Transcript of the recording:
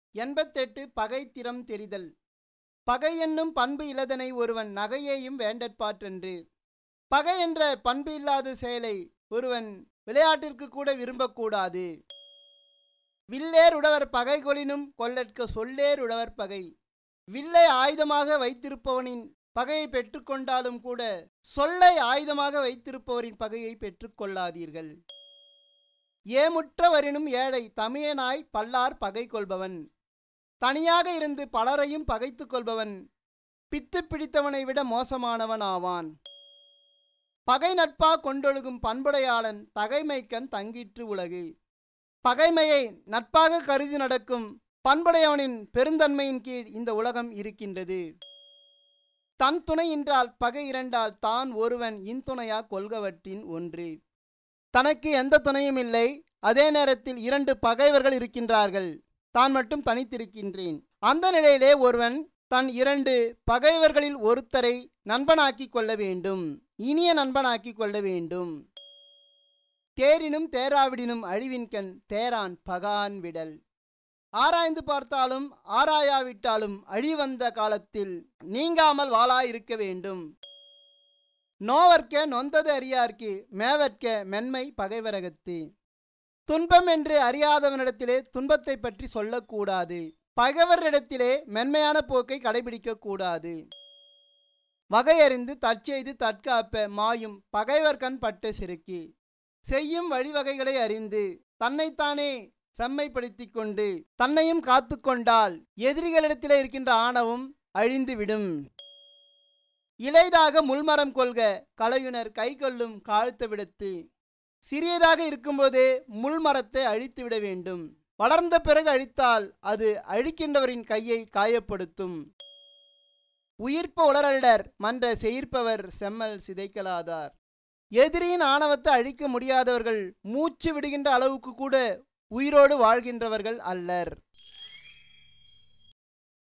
எண்பத்தெட்டு பகை திறம் தெரிதல் பகை என்னும் பண்பு இலதனை ஒருவன் நகையையும் வேண்டற்பாற்றென்று பகை என்ற பண்பு இல்லாத செயலை ஒருவன் விளையாட்டிற்கு கூட விரும்பக்கூடாது வில்லேர் உடவர் பகை கொளினும் கொல்லற்க சொல்லேர் உடவர் பகை வில்லை ஆயுதமாக வைத்திருப்பவனின் பகையை பெற்றுக்கொண்டாலும் கூட சொல்லை ஆயுதமாக வைத்திருப்பவரின் பகையை பெற்றுக்கொள்ளாதீர்கள் ஏமுற்றவரினும் ஏழை தமியனாய் பல்லார் பகை கொள்பவன் தனியாக இருந்து பலரையும் பகைத்துக் கொள்பவன் பித்து பிடித்தவனை விட மோசமானவன் ஆவான் பகை நட்பா கொண்டொழுகும் பண்புடையாளன் தகைமைக்கண் தங்கிற்று உலகு பகைமையை நட்பாக கருதி நடக்கும் பண்புடையவனின் பெருந்தன்மையின் கீழ் இந்த உலகம் இருக்கின்றது தன் துணை என்றால் பகை இரண்டால் தான் ஒருவன் இன்துணையா கொள்கவற்றின் ஒன்று தனக்கு எந்த துணையும் இல்லை அதே நேரத்தில் இரண்டு பகைவர்கள் இருக்கின்றார்கள் தான் மட்டும் தனித்திருக்கின்றேன் அந்த நிலையிலே ஒருவன் தன் இரண்டு பகைவர்களில் ஒருத்தரை நண்பனாக்கிக் கொள்ள வேண்டும் இனிய நண்பனாக்கிக் கொள்ள வேண்டும் தேரினும் தேராவிடினும் அழிவின்கண் தேரான் பகான் விடல் ஆராய்ந்து பார்த்தாலும் ஆராயாவிட்டாலும் அழிவந்த காலத்தில் நீங்காமல் வாளாயிருக்க வேண்டும் நோவர்க்க நொந்தது அறியார்க்கு மேவற்க மென்மை பகைவரகத்து துன்பம் என்று அறியாதவனிடத்திலே துன்பத்தை பற்றி சொல்லக்கூடாது பகைவரிடத்திலே மென்மையான போக்கை கடைபிடிக்க கூடாது வகையறிந்து தற்செய்து தற்காப்ப மாயும் பகைவர் கண் பட்ட சிறுக்கி செய்யும் வழிவகைகளை அறிந்து தன்னைத்தானே செம்மைப்படுத்திக் கொண்டு தன்னையும் காத்து கொண்டால் எதிரிகளிடத்திலே இருக்கின்ற ஆணவம் அழிந்துவிடும் இளைதாக முள்மரம் கொள்க கலையுனர் கை கொள்ளும் காழ்த்த விடத்து சிறியதாக இருக்கும்போதே முள்மரத்தை அழித்து விட வேண்டும் வளர்ந்த பிறகு அழித்தால் அது அழிக்கின்றவரின் கையை காயப்படுத்தும் உயிர்ப்ப உளரல்டர் மன்ற செயிர்ப்பவர் செம்மல் சிதைக்கலாதார் எதிரியின் ஆணவத்தை அழிக்க முடியாதவர்கள் மூச்சு விடுகின்ற அளவுக்கு கூட உயிரோடு வாழ்கின்றவர்கள் அல்லர்